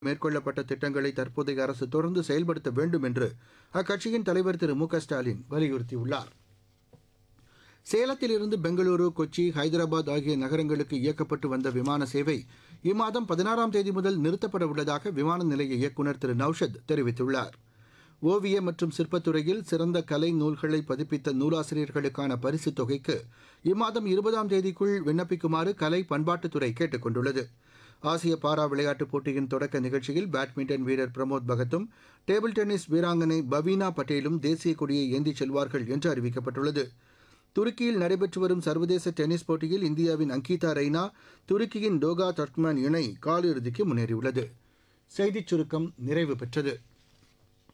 மேற்கொள்ளப்பட்ட திட்டங்களை தற்போதைய அரசு தொடர்ந்து செயல்படுத்த வேண்டும் என்று அக்கட்சியின் தலைவர் திரு மு க ஸ்டாலின் வலியுறுத்தியுள்ளார் சேலத்திலிருந்து பெங்களூரு கொச்சி ஹைதராபாத் ஆகிய நகரங்களுக்கு இயக்கப்பட்டு வந்த விமான சேவை இம்மாதம் பதினாறாம் தேதி முதல் நிறுத்தப்பட உள்ளதாக விமான நிலைய இயக்குநர் திரு நௌஷத் தெரிவித்துள்ளார் ஓவிய மற்றும் சிற்பத்துறையில் சிறந்த கலை நூல்களை பதிப்பித்த நூலாசிரியர்களுக்கான பரிசுத் தொகைக்கு இம்மாதம் இருபதாம் தேதிக்குள் விண்ணப்பிக்குமாறு கலை பண்பாட்டுத்துறை கேட்டுக் கொண்டுள்ளது ஆசிய பாரா விளையாட்டுப் போட்டியின் தொடக்க நிகழ்ச்சியில் பேட்மிண்டன் வீரர் பிரமோத் பகத்தும் டேபிள் டென்னிஸ் வீராங்கனை பவீனா பட்டேலும் தேசிய கொடியை ஏந்திச் செல்வார்கள் என்று அறிவிக்கப்பட்டுள்ளது துருக்கியில் நடைபெற்று வரும் சர்வதேச டென்னிஸ் போட்டியில் இந்தியாவின் அங்கிதா ரெய்னா துருக்கியின் டோகா தர்க்மேன் இணை காலிறுதிக்கு முன்னேறியுள்ளது செய்திச் சுருக்கம் நிறைவு பெற்றது